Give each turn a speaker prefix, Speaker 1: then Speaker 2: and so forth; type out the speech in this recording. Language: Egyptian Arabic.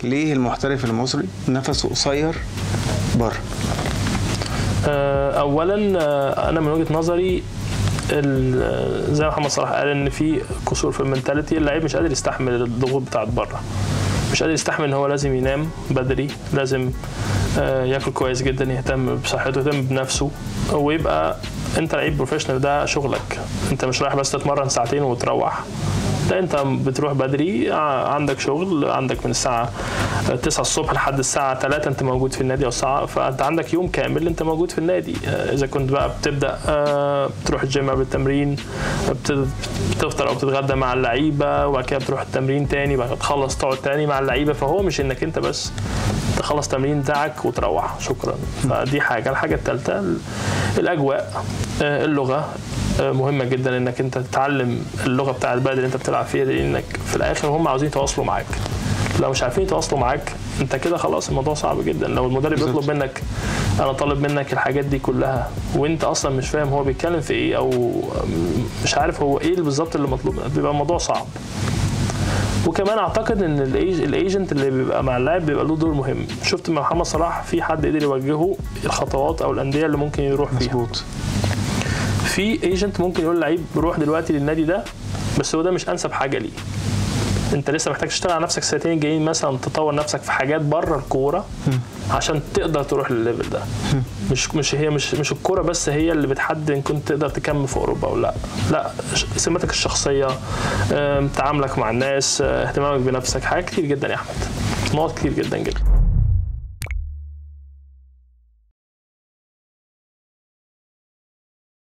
Speaker 1: ليه المحترف المصري نفسه قصير بره
Speaker 2: آه، اولا آه، انا من وجهه نظري ال- زي ما محمد صلاح قال ان في قصور في المنتاليتي اللعيب مش قادر يستحمل الضغوط بتاعت بره مش قادر يستحمل ان هو لازم ينام بدري لازم آه، ياكل كويس جدا يهتم بصحته يهتم بنفسه ويبقى انت لعيب بروفيشنال ده شغلك انت مش رايح بس تتمرن ساعتين وتروح لا انت بتروح بدري ع- عندك شغل عندك من الساعه 9 الصبح لحد الساعه 3 انت موجود في النادي او الساعه فانت عندك يوم كامل انت موجود في النادي آه، اذا كنت بقى بتبدا آه، بتروح الجيم قبل التمرين بت- بتفطر او بتتغدى مع اللعيبه وبعد كده بتروح التمرين تاني بعد كده تخلص تقعد تاني مع اللعيبه فهو مش انك انت بس تخلص تمرين بتاعك وتروح شكرا فدي حاجه الحاجه الثالثه الاجواء آه، اللغه آه، مهمه جدا انك انت تتعلم اللغه بتاع البلد اللي انت بتلعب فيها دي لانك في الاخر هم عاوزين يتواصلوا معاك لو مش عارفين يتواصلوا معاك انت كده خلاص الموضوع صعب جدا لو المدرب
Speaker 1: بالظبط.
Speaker 2: يطلب منك انا طالب منك الحاجات دي كلها وانت اصلا مش فاهم هو بيتكلم في ايه او مش عارف هو ايه بالظبط اللي مطلوب منك بيبقى الموضوع صعب وكمان اعتقد ان الإيج- الايجنت اللي بيبقى مع اللاعب بيبقى له دور مهم شفت مع محمد صلاح في حد قدر يوجهه الخطوات او الانديه اللي ممكن يروح فيها
Speaker 1: مظبوط
Speaker 2: في ايجنت ممكن يقول لعيب روح دلوقتي للنادي ده بس هو ده مش انسب حاجه ليه انت لسه محتاج تشتغل على نفسك سنتين جايين مثلا تطور نفسك في حاجات بره الكوره عشان تقدر تروح للليفل ده مش مش هي مش مش الكوره بس هي اللي بتحدد ان كنت تقدر تكمل في اوروبا او لا لا ش- سماتك الشخصيه آم، تعاملك مع الناس آه، اهتمامك بنفسك حاجات كتير جدا يا احمد نقط كتير جدا جدا